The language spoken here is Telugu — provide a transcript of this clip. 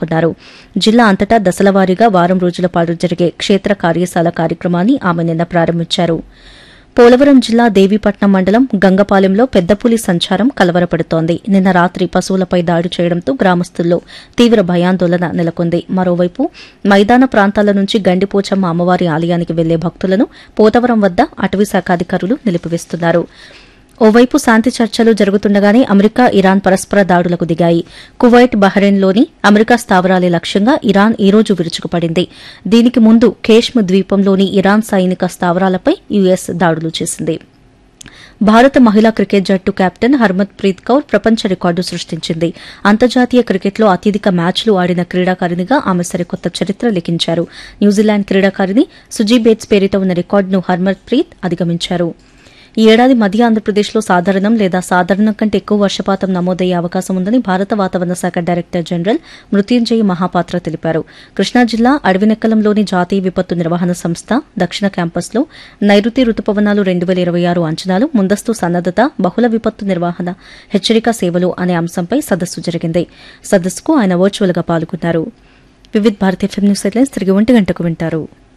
పాల్గొన్నారు జిల్లా అంతటా దశలవారీగా వారం రోజుల పాటు జరిగే క్షేత్ర కార్యశాల కార్యక్రమాన్ని ఆమె నిన్న ప్రారంభించారు పోలవరం జిల్లా దేవీపట్నం మండలం గంగపాలెంలో పెద్దపులి సంచారం కలవరపడుతోంది నిన్న రాత్రి పశువులపై దాడి చేయడంతో గ్రామస్తుల్లో తీవ్ర భయాందోళన నెలకొంది మరోవైపు మైదాన ప్రాంతాల నుంచి గండిపోచమ్మ అమ్మవారి ఆలయానికి వెళ్లే భక్తులను పోతవరం వద్ద అటవీశాఖ అధికారులు నిలిపివేస్తున్నారు ఓవైపు శాంతి చర్చలు జరుగుతుండగానే అమెరికా ఇరాన్ పరస్పర దాడులకు దిగాయి కువైట్ బహ్రెయిన్లోని అమెరికా స్థావరాలే లక్ష్యంగా ఇరాన్ ఈ రోజు విరుచుకుపడింది దీనికి ముందు కేష్మ్ ద్వీపంలోని ఇరాన్ సైనిక స్థావరాలపై యుఎస్ దాడులు చేసింది భారత మహిళా క్రికెట్ జట్టు కెప్టెన్ హర్మత్ ప్రీత్ కౌర్ ప్రపంచ రికార్డు సృష్టించింది అంతర్జాతీయ క్రికెట్లో అత్యధిక మ్యాచ్లు ఆడిన క్రీడాకారిణిగా ఆమె సరికొత్త చరిత్ర లిఖించారు న్యూజిలాండ్ క్రీడాకారిణి సుజీ బేట్స్ పేరిట ఉన్న రికార్డును హర్మత్ ప్రీత్ అధిగమించారు ఈ ఏడాది మధ్య ఆంధ్రప్రదేశ్లో సాధారణం లేదా సాధారణం కంటే ఎక్కువ వర్షపాతం నమోదయ్యే అవకాశం ఉందని భారత వాతావరణ శాఖ డైరెక్టర్ జనరల్ మృత్యుంజయ్ మహాపాత్ర తెలిపారు కృష్ణా జిల్లా అడవినెక్కలంలోని జాతీయ విపత్తు నిర్వహణ సంస్థ దక్షిణ క్యాంపస్లో నైరుతి రుతుపవనాలు రెండు వేల ఇరవై ఆరు అంచనాలు ముందస్తు సన్నద్దత బహుళ విపత్తు నిర్వహణ హెచ్చరిక సేవలు అనే అంశంపై సదస్సు జరిగింది సదస్సుకు ఆయన వర్చువల్ గా పాల్గొన్నారు Vividh Bharati film news headlines తిరిగి ఒంటి గంటకు వింటారు